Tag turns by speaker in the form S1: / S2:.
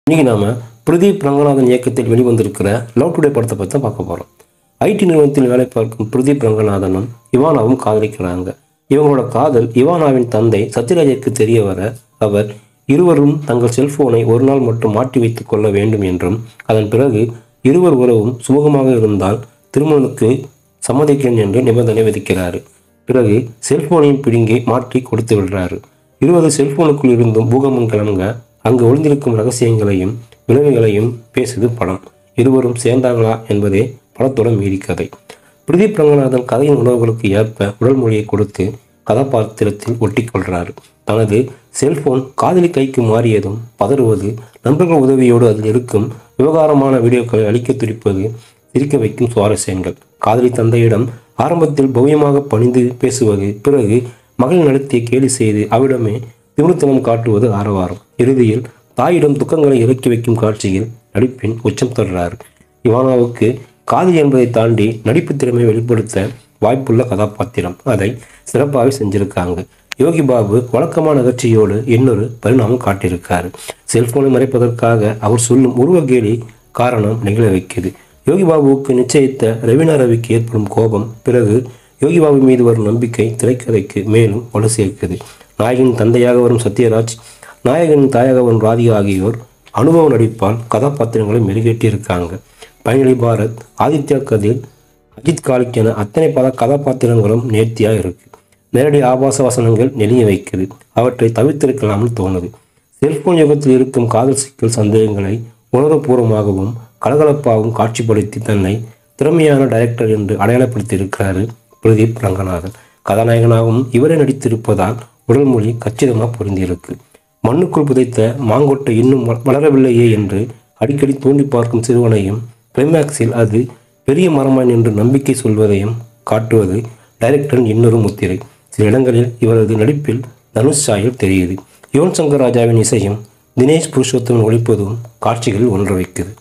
S1: இன்னைக்கு நாம பிரதீப் ரங்கநாதன் இயக்கத்தில் வெளிவந்திருக்கிற லவ் டுடே படத்தை பற்றி தான் பார்க்க போகிறோம் ஐடி நிறுவனத்தில் வேலை பார்க்கும் பிரதீப் ரங்கநாதனும் இவானாவும் காதலிக்கிறாங்க இவங்களோட காதல் இவானாவின் தந்தை சத்யராஜிற்கு தெரிய வர அவர் இருவரும் தங்கள் செல்போனை ஒரு நாள் மட்டும் மாட்டி வைத்துக் கொள்ள வேண்டும் என்றும் அதன் பிறகு இருவர் உறவும் சுமூகமாக இருந்தால் திருமணத்துக்கு சம்மதிக்கிறேன் என்று நிபந்தனை விதிக்கிறார் பிறகு செல்போனையும் பிடுங்கி மாற்றி கொடுத்து விடுறாரு இருபது செல்போனுக்குள் இருந்தும் பூகம்பம் கிளம்ப அங்கு ஒளிந்திருக்கும் ரகசியங்களையும் விளைவுகளையும் பேசுது படம் இருவரும் சேர்ந்தாங்களா என்பதே படத்தோட மீறி கதை பிரதீப் ரங்கநாதன் கதையின் உணர்வுகளுக்கு ஏற்ப உடல் மொழியை கொடுத்து கதாபாத்திரத்தில் ஒட்டிக்கொள்கிறார் தனது செல்போன் காதலி கைக்கு மாறியதும் பதறுவது நண்பர்கள் உதவியோடு அதில் இருக்கும் விவகாரமான வீடியோக்களை அழிக்க துடிப்பது சிரிக்க வைக்கும் சுவாரஸ்யங்கள் காதலி தந்தையிடம் ஆரம்பத்தில் பவ்யமாக பணிந்து பேசுவது பிறகு மகள் நடத்திய கேலி செய்து அவரிடமே திமிர்த்தனம் காட்டுவது ஆரவாரம் இறுதியில் தாயிடம் துக்கங்களை இறக்கி வைக்கும் காட்சியில் நடிப்பின் உச்சம் தொடர்றார் இவானாவுக்கு காதலி என்பதை தாண்டி நடிப்பு திறமை வெளிப்படுத்த வாய்ப்புள்ள கதாபாத்திரம் அதை சிறப்பாக செஞ்சிருக்காங்க யோகி பாபு வழக்கமான நிகழ்ச்சியோடு இன்னொரு பரிணாமம் காட்டியிருக்காரு செல்போனை மறைப்பதற்காக அவர் சொல்லும் உருவகேலி காரணம் நிகழ வைக்குது யோகி பாபுவுக்கு நிச்சயித்த ரவீனா ரவிக்கு ஏற்படும் கோபம் பிறகு யோகி பாபு மீது வரும் நம்பிக்கை திரைக்கதைக்கு மேலும் வலு சேர்க்குது நாயகனின் தந்தையாக வரும் சத்யராஜ் நாயகனின் தாயாக வரும் ராதிகா ஆகியோர் அனுபவ நடிப்பால் கதாபாத்திரங்களை மெருகேற்றியிருக்காங்க பயணிலி பாரத் ஆதித்யா கதில் அஜித் காலிக் என அத்தனை பல கதாபாத்திரங்களும் நேர்த்தியாக இருக்கு நேரடி ஆபாச வசனங்கள் நெளிய வைக்குது அவற்றை தவிர்த்திருக்கலாம்னு தோணுது செல்போன் யுகத்தில் இருக்கும் காதல் சிக்கல் சந்தேகங்களை உணர்வுபூர்வமாகவும் கலகலப்பாகவும் காட்சிப்படுத்தி தன்னை திறமையான டைரக்டர் என்று அடையாளப்படுத்தி இருக்கிறாரு பிரதீப் ரங்கநாதன் கதாநாயகனாகவும் இவரே நடித்திருப்பதால் உடல் மொழி கச்சிதமாக பொருந்தியிருக்கு மண்ணுக்குள் புதைத்த மாங்கொட்டை இன்னும் வ- வளரவில்லையே என்று அடிக்கடி தூண்டி பார்க்கும் சிறுவனையும் கிளைமேக்ஸில் அது பெரிய மரமான் என்று நம்பிக்கை சொல்வதையும் காட்டுவது டைரக்டரின் இன்னொரு முத்திரை சில இடங்களில் இவரது நடிப்பில் தனுஷ் சாயல் தெரியுது யுவன் சங்கர் ராஜாவின் இசையும் தினேஷ் புருஷோத்தமன் ஒழிப்பதும் காட்சிகளில் ஒன்ற வைக்குது